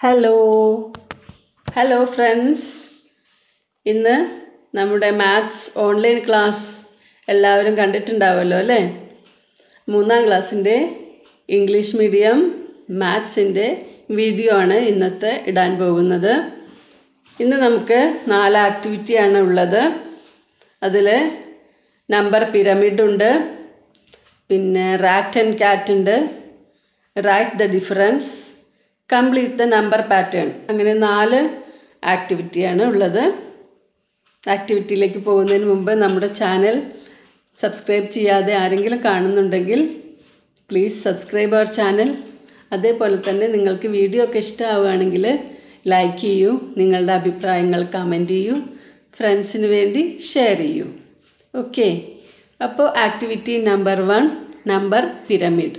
Hello hello friends ഇന്ന് നമ്മുടെ maths online class എല്ലാവരും കണ്ടിട്ടുണ്ടാവുമല്ലോ അല്ലേ മൂന്നാം ക്ലാസ്സിൻ്റെ ഇംഗ്ലീഷ് മീഡിയം മാത്സിൻ്റെ വീഡിയോ ആണ് ഇന്നത്തെ ഇടാൻ പോകുന്നത് ഇന്ന് നമുക്ക് നാല് ആക്ടിവിറ്റിയാണ് ഉള്ളത് അതിൽ നമ്പർ പിരമിഡ് ഉണ്ട് പിന്നെ റാറ്റ് ആൻഡ് ക്യാറ്റ് ഉണ്ട് right the difference complete the number pattern അങ്ങനെ നാല് ആക്ടിവിറ്റിയാണ് ഉള്ളത് ആക്ടിവിറ്റിയിലേക്ക് പോകുന്നതിന് മുമ്പ് നമ്മുടെ ചാനൽ സബ്സ്ക്രൈബ് ചെയ്യാതെ ആരെങ്കിലും കാണുന്നുണ്ടെങ്കിൽ പ്ലീസ് സബ്സ്ക്രൈബ് അവർ ചാനൽ അതേപോലെ തന്നെ നിങ്ങൾക്ക് വീഡിയോ ഒക്കെ ഇഷ്ടമാവുകയാണെങ്കിൽ ലൈക്ക് ചെയ്യൂ നിങ്ങളുടെ അഭിപ്രായങ്ങൾ കമൻറ്റ് ചെയ്യൂ ഫ്രണ്ട്സിന് വേണ്ടി ഷെയർ ചെയ്യൂ ഓക്കെ അപ്പോൾ activity number one number pyramid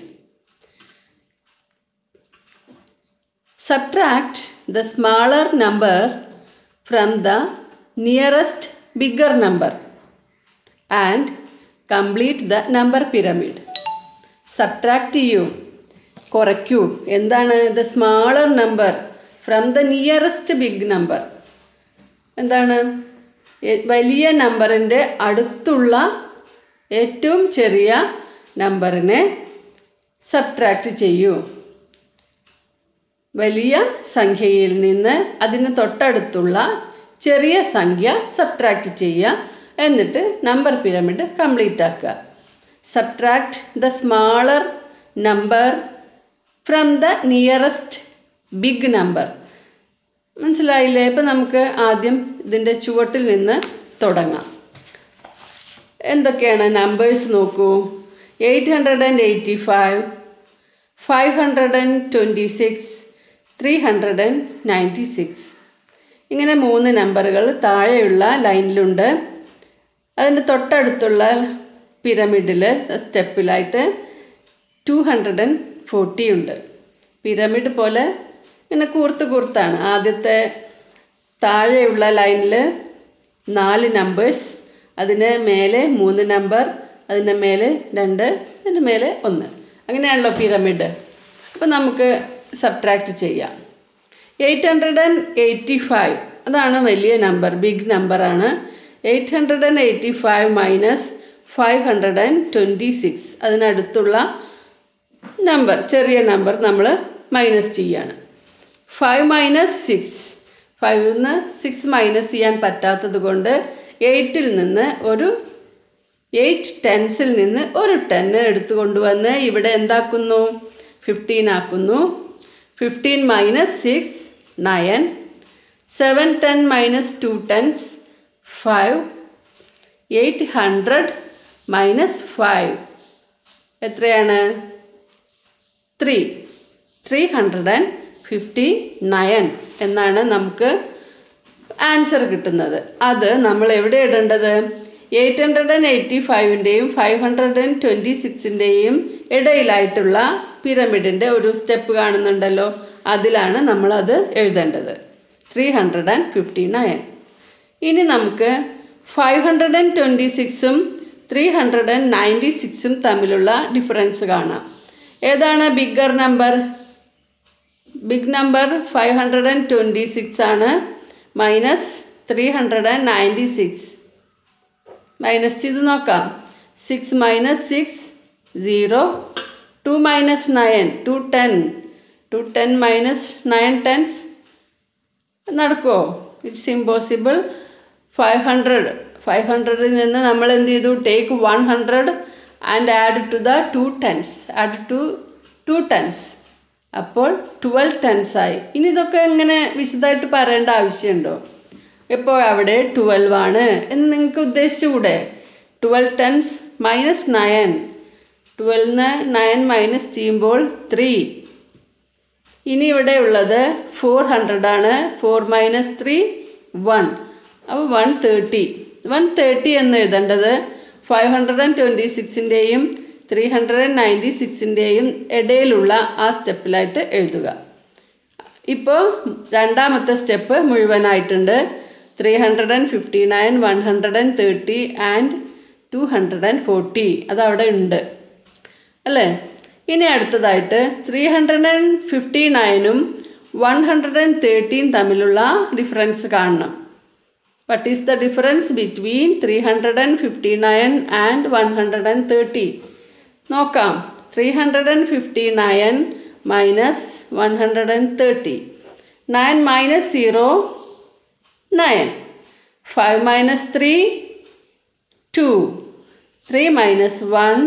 Subtract the smaller number from the nearest bigger number and complete the number pyramid. Subtract ചെയ്യൂ കുറയ്ക്കൂ എന്താണ് the smaller number from the nearest big number എന്താണ് എ- വലിയ നമ്പറിൻ്റെ അടുത്തുള്ള ഏറ്റവും ചെറിയ നമ്പറിനെ സബ്ട്രാക്റ്റ് ചെയ്യൂ വലിയ സംഖ്യയിൽ നിന്ന് അതിന് തൊട്ടടുത്തുള്ള ചെറിയ സംഖ്യ സബ്ട്രാക്റ്റ് ചെയ്യുക എന്നിട്ട് നമ്പർ പിരമിഡ് കംപ്ലീറ്റ് ആക്കുക subtract the smaller number from the nearest big number മനസ്സിലായില്ലേ ഇപ്പം നമുക്ക് ആദ്യം ഇതിൻ്റെ ചുവട്ടിൽ നിന്ന് തുടങ്ങാം എന്തൊക്കെയാണ് നമ്പേഴ്സ് നോക്കൂ eight hundred and eighty five five hundred and twenty six three hundred and ninety six ഇങ്ങനെ മൂന്ന് നമ്പറുകൾ താഴെയുള്ള ലൈനിലുണ്ട് അതിൻ്റെ തൊട്ടടുത്തുള്ള പിരമിഡിൽ സ്റ്റെപ്പിലായിട്ട് ടു ഹൺഡ്രഡ് ആൻഡ് ഫോർട്ടി ഉണ്ട് പിരമിഡ് പോലെ ഇങ്ങനെ കൂർത്ത് കൂർത്താണ് ആദ്യത്തെ താഴെയുള്ള ലൈനിൽ നാല് നമ്പേഴ്സ് അതിന് മേലെ മൂന്ന് നമ്പർ അതിൻ്റെ മേലെ രണ്ട് അതിൻ്റെ മേലെ ഒന്ന് അങ്ങനെയാണല്ലോ പിരമിഡ് അപ്പോൾ നമുക്ക് സബ്ട്രാക്റ്റ് ചെയ്യാം eight hundred and eighty five അതാണ് വലിയ നമ്പർ ബിഗ് നമ്പറാണ് eight hundred and eighty five minus five hundred and twenty six അതിനടുത്തുള്ള നമ്പർ ചെറിയ നമ്പർ നമ്മൾ മൈനസ് ചെയ്യാണ് ഫൈവ് മൈനസ് സിക്സ് ഫൈവിൽ നിന്ന് സിക്സ് മൈനസ് ചെയ്യാൻ പറ്റാത്തത് കൊണ്ട് എയ്റ്റിൽ നിന്ന് ഒരു എയ്റ്റ് ടെൻസിൽ നിന്ന് ഒരു ടെന്ന് എടുത്തു കൊണ്ടുവന്ന് ഇവിടെ എന്താക്കുന്നു ഫിഫ്റ്റീൻ ആക്കുന്നു fifteen minus six nine seven ten minus two tens five eight hundred minus five എത്രയാണ് three three hundred and fifty nine എന്നാണ് നമുക്ക് ആൻസർ കിട്ടുന്നത് അത് നമ്മൾ എവിടെ ഇടേണ്ടത് എയ്റ്റ് ഹൺഡ്രഡ് ആൻഡ് എയ്റ്റി ഫൈവിൻ്റെയും ഫൈവ് ഹൺഡ്രഡ് ആൻഡ് ട്വൻറ്റി സിക്സിൻ്റെയും ഇടയിലായിട്ടുള്ള പിരമിഡിൻ്റെ ഒരു സ്റ്റെപ്പ് കാണുന്നുണ്ടല്ലോ അതിലാണ് നമ്മളത് എഴുതേണ്ടത് three hundred and fifty nine ഇനി നമുക്ക് ഫൈവ് ഹൺഡ്രഡ് ആൻഡ് ട്വൻറ്റി സിക്സും ത്രീ ഹൺഡ്രഡ് ആൻഡ് നയൻറ്റി സിക്സും തമ്മിലുള്ള ഡിഫറൻസ് കാണാം ഏതാണ് bigger number big number five hundred and twenty six ആണ് minus three hundred and ninety six minus ചെയ്ത് നോക്കാം six minus six zero two minus nine two ten two ten minus nine tens നടക്കുമോ it's impossible five hundred five ഹൺഡ്രഡിൽ നിന്ന് നമ്മൾ എന്ത് ചെയ്തു take one hundred and add to the two tens add to two tens അപ്പോൾ twelve tens ആയി ഇനി ഇതൊക്കെ ഇങ്ങനെ വിശദമായിട്ട് പറയേണ്ട ആവശ്യമുണ്ടോ ഇപ്പോൾ അവിടെ ട്വൽവ് ആണ് എന്ന് നിങ്ങൾക്ക് ഉദ്ദേശിച്ചുകൂടെ ട്വൽവ് ടെൻസ് മൈനസ് നയൻ ട്വൽവിന് നയൻ മൈനസ് ചെയ്യുമ്പോൾ ത്രീ ഇനി ഇവിടെ ഉള്ളത് ഫോർ ഹൺഡ്രഡ് ആണ് ഫോർ മൈനസ് ത്രീ വൺ അപ്പോൾ വൺ തേർട്ടി വൺ തേർട്ടി എന്ന് എഴുതേണ്ടത് ഫൈവ് ഹൺഡ്രഡ് ആൻഡ് ട്വൻറ്റി സിക്സിൻ്റെയും ത്രീ ഹൺഡ്രഡ് ആൻഡ് നയൻറ്റി സിക്സിൻ്റെയും ഇടയിലുള്ള ആ സ്റ്റെപ്പിലായിട്ട് എഴുതുക ഇപ്പോൾ രണ്ടാമത്തെ സ്റ്റെപ്പ് മുഴുവനായിട്ടുണ്ട് three hundred and fifty nine one hundred and thirty and two hundred and forty അതവിടെ ഉണ്ട് അല്ലേ ഇനി അടുത്തതായിട്ട് ത്രീ ഹൺഡ്രഡ് ആൻഡ് ഫിഫ്റ്റി നയനും വൺ ഹൺഡ്രഡ് ആൻഡ് തേർട്ടീൻ തമ്മിലുള്ള ഡിഫറൻസ് കാണണം what is the difference between three hundred and fifty nine and one hundred and thirty നോക്കാം three hundred and fifty nine minus one hundred and thirty nine minus zero nine five minus three two three minus one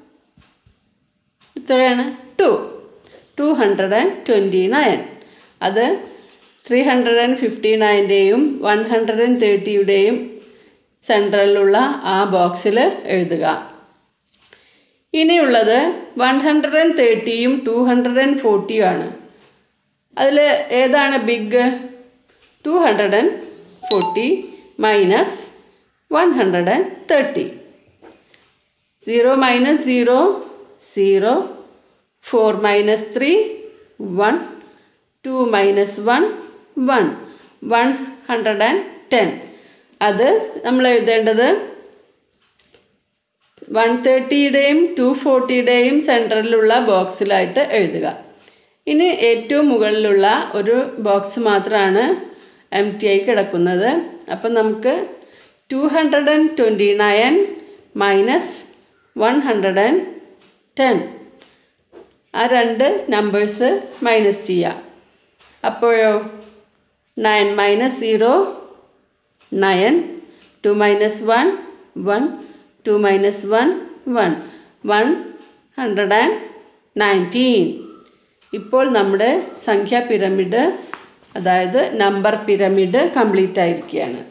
എത്രയാണ് two two hundred and twenty nine അത് three hundred and fifty നയൻ്റെയും one hundred and തേർട്ടിയുടെയും സെൻട്രലിലുള്ള ആ ബോക്സിൽ എഴുതുക ഇനിയുള്ളത് one hundred and തേർട്ടിയും ടു ഹൺഡ്രഡ് ആൻഡ് ഫോർട്ടിയും ആണ് അതിൽ ഏതാണ് big two hundred and forty minus one hundred and thirty zero minus zero zero four minus three one two minus one one one hundred and ten അത് നമ്മൾ എഴുതേണ്ടത് one തേർട്ടിയുടെയും to ഫോർട്ടിയുടെയും സെൻറ്ററിലുള്ള ബോക്സിലായിട്ട് എഴുതുക ഇനി ഏറ്റവും മുകളിലുള്ള ഒരു ബോക്സ് മാത്രമാണ് എം ടി ആയി കിടക്കുന്നത് അപ്പം നമുക്ക് two hundred and twenty nine minus one hundred and ten ആ രണ്ട് നമ്പേഴ്സ് മൈനസ് ചെയ്യാം അപ്പോഴോ nine minus zero nine two minus one one two minus one one one hundred and nineteen ഇപ്പോൾ നമ്മുടെ സംഖ്യാ പിരമിഡ് അതായത് നമ്പർ പിരമിഡ് കംപ്ലീറ്റ് ആയിരിക്കുകയാണ്